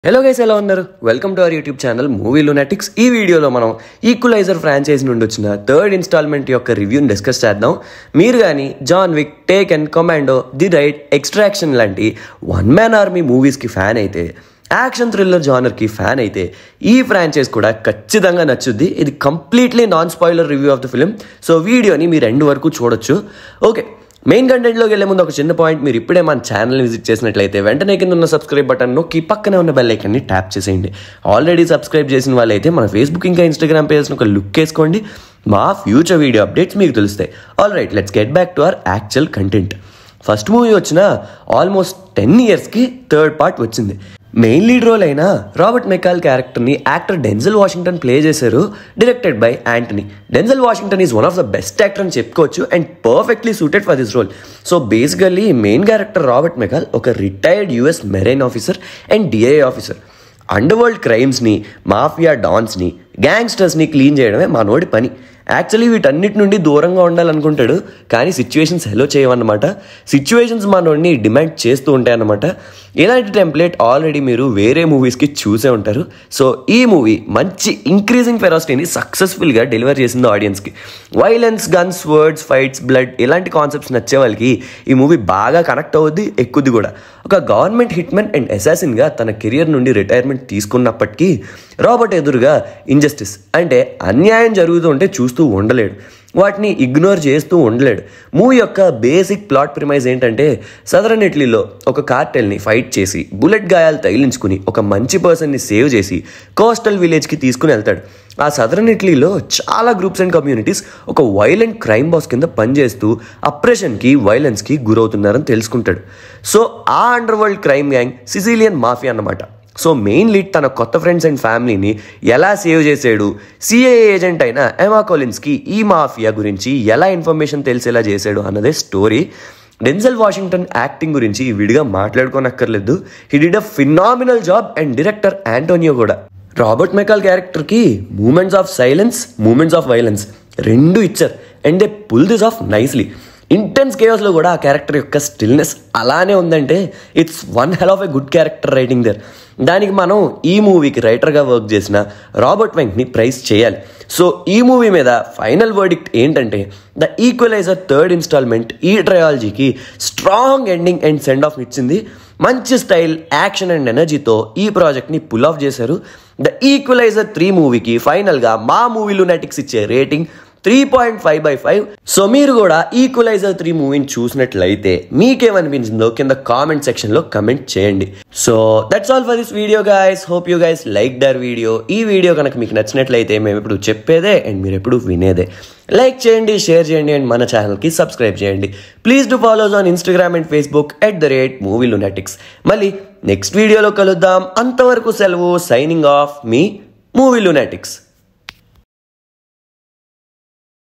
hello guys ఎలా ఉన్నారు welcome to our YouTube channel Movie Lunatics ఈ వీడియోలో మనం ఈక్వలైజర్ ఫ్రాంచైజ్ నుండి వచ్చిన థర్డ్ ఇన్స్టాల్మెంట్ యొక్క రివ్యూని డిస్కస్ చేద్దాం మీరు కానీ John Wick Taken and Commando the Raid Extraction లాంటి వన్ మ్యాన్ ఆర్మీ మూవీస్కి ఫ్యాన్ అయితే యాక్షన్ థ్రిల్లర్ జానర్కి ఫ్యాన్ అయితే ఈ ఫ్రాంచైజ్ కూడా ఖచ్చితంగా నచ్చుద్ది ఇది completely non spoiler review of the film so వీడియోని మీరు ఎండ్ వరకు చూడొచ్చు ఓకే మెయిన్ కంటెంట్లోకి వెళ్ళే ముందు ఒక చిన్న పాయింట్ మీరు ఇప్పుడే మన ఛానల్ విజిట్ చేసినట్లయితే వెంటనే కింద ఉన్న సబ్స్క్రైబ్ బటన్ నొక్కి పక్కనే ఉన్న బెల్ ఐకన్ని ట్యాప్ చేసేయండి ఆల్రెడీ సబ్స్క్రైబ్ చేసిన వాళ్ళైతే మన ఫేస్బుక్ ఇంకా ఇన్స్టాగ్రామ్ పేజ్ని ఒక లుక్ వేసుకోండి మా ఫ్యూచర్ వీడియో అప్డేట్స్ మీకు తెలుస్తాయి all right let's get back to our actual content first movie వచ్చిన ఆల్మోస్ట్ టెన్ ఇయర్స్కి థర్డ్ పార్ట్ వచ్చింది మెయిన్ లీడ్ రోల్ అయిన రాబర్ట్ మెకాల్ క్యారెక్టర్ని యాక్టర్ డెన్జల్ వాషింగ్టన్ ప్లే చేశారు directed by Antony Denzel Washington is one of the best actor అని చెప్పుకోవచ్చు and perfectly suited for this role so basically main character Robert McCall ఒక retired US marine officer and DI officer underworld క్రైమ్స్ని mafia డాన్స్ని గ్యాంగ్స్టర్స్ని clean చేయడమే మా నోడి పని actually వీటన్నిటి నుండి దూరంగా ఉండాలనుకుంటాడు కానీ సిచ్యువేషన్స్ హెలో చేయవన్నమాట సిచ్యువేషన్స్ మనోడిని డిమాండ్ చేస్తూ ఉంటాయన్నమాట ఇలాంటి టెంప్లెట్ ఆల్రెడీ మీరు వేరే మూవీస్కి చూసే ఉంటారు సో ఈ మూవీ మంచి ఇంక్రీజింగ్ ఫెరాసిటీని సక్సెస్ఫుల్గా డెలివర్ చేసింది ఆడియన్స్కి violence guns words fights blood ఇలాంటి కాన్సెప్ట్స్ నచ్చే వాళ్ళకి ఈ మూవీ బాగా కనెక్ట్ అవుద్ది ఎక్కుద్ది కూడా ఒక గవర్నమెంట్ హిట్మెన్ అండ్ అసాసిన్గా తన కెరియర్ నుండి రిటైర్మెంట్ తీసుకున్నప్పటికీ రాబర్ట్ ఎదురుగా ఇంజస్టిస్ అంటే అన్యాయం జరుగుతూ ఉంటే చూస్తూ ఉండలేడు వాటిని ఇగ్నోర్ చేస్తూ ఉండలేడు మూవీ యొక్క బేసిక్ ప్లాట్ ప్రిమైజ్ ఏంటంటే సదరన్ ఇటలీలో ఒక కార్టెల్ని ఫైట్ చేసి బుల్లెట్ గాయాలు తగిలించుకుని ఒక మంచి పర్సన్ని సేవ్ చేసి కోస్టల్ విలేజ్కి తీసుకుని వెళ్తాడు ఆ సదరన్ ఇటలీలో చాలా గ్రూప్స్ అండ్ కమ్యూనిటీస్ ఒక వైలెంట్ క్రైమ్ బాస్ కింద పనిచేస్తూ అప్రెషన్కి వైలెన్స్కి గురవుతున్నారని తెలుసుకుంటాడు సో ఆ underworld crime gang Sicilian mafia అన్నమాట సో మెయిన్ లీడ్ తన కొత్త ఫ్రెండ్స్ అండ్ ఫ్యామిలీని ఎలా సేవ్ చేశాడు సిఐఏ ఏజెంట్ అయిన ఎమా కోలిన్స్కి ఈ మాఫియా గురించి ఎలా ఇన్ఫర్మేషన్ తెలిసేలా చేశాడు అన్నదే స్టోరీ డెన్జల్ వాషింగ్టన్ యాక్టింగ్ గురించి విడిగా మాట్లాడుకోనక్కర్లేదు he did a phenomenal job and director Antonio కూడా రాబర్ట్ మెకాల్ క్యారెక్టర్కి moments of silence moments of violence రెండు ఇచ్చారు and they pull this off nicely intense కేయస్లో కూడా ఆ క్యారెక్టర్ యొక్క స్టిల్నెస్ అలానే ఉందంటే it's one hell of a good character writing the దానికి మనం ఈ మూవీకి రైటర్గా వర్క్ చేసిన రాబర్ట్ వెంక్ని ప్రైజ్ చేయాలి సో ఈ మూవీ మీద ఫైనల్ వర్డిక్ట్ ఏంటంటే ద ఈక్వలైజర్ థర్డ్ ఇన్స్టాల్మెంట్ ఈ ట్రయాలజీకి strong ending and send off ఇచ్చింది మంచి స్టైల్ యాక్షన్ అండ్ ఎనర్జీతో ఈ ప్రాజెక్ట్ని పుల్ ఆఫ్ చేశారు ద ఈక్వలైజర్ త్రీ మూవీకి ఫైనల్గా మా మూవీ లునాటిక్స్ ఇచ్చే rating three point five by five so మీరు కూడా ఈక్వలైజర్ త్రీ మూవీని చూసినట్లయితే మీకేమనిపించిందో కింద కామెంట్ సెక్షన్లో కమెంట్ చేయండి so that's all for this video guys hope you guys like the video ఈ వీడియో కనుక మీకు నచ్చినట్లయితే మేము ఎప్పుడు చెప్పేదే అండ్ మీరు ఎప్పుడు వినేదే లైక్ చేయండి షేర్ చేయండి అండ్ మన ఛానల్కి సబ్స్క్రైబ్ చేయండి please do follow us on Instagram and Facebook at the rate Movie Lunatics మళ్ళీ నెక్స్ట్ వీడియోలో కలుద్దాం అంతవరకు సెలవు సైనింగ్ ఆఫ్ మీ మూవీ లునాటిక్స్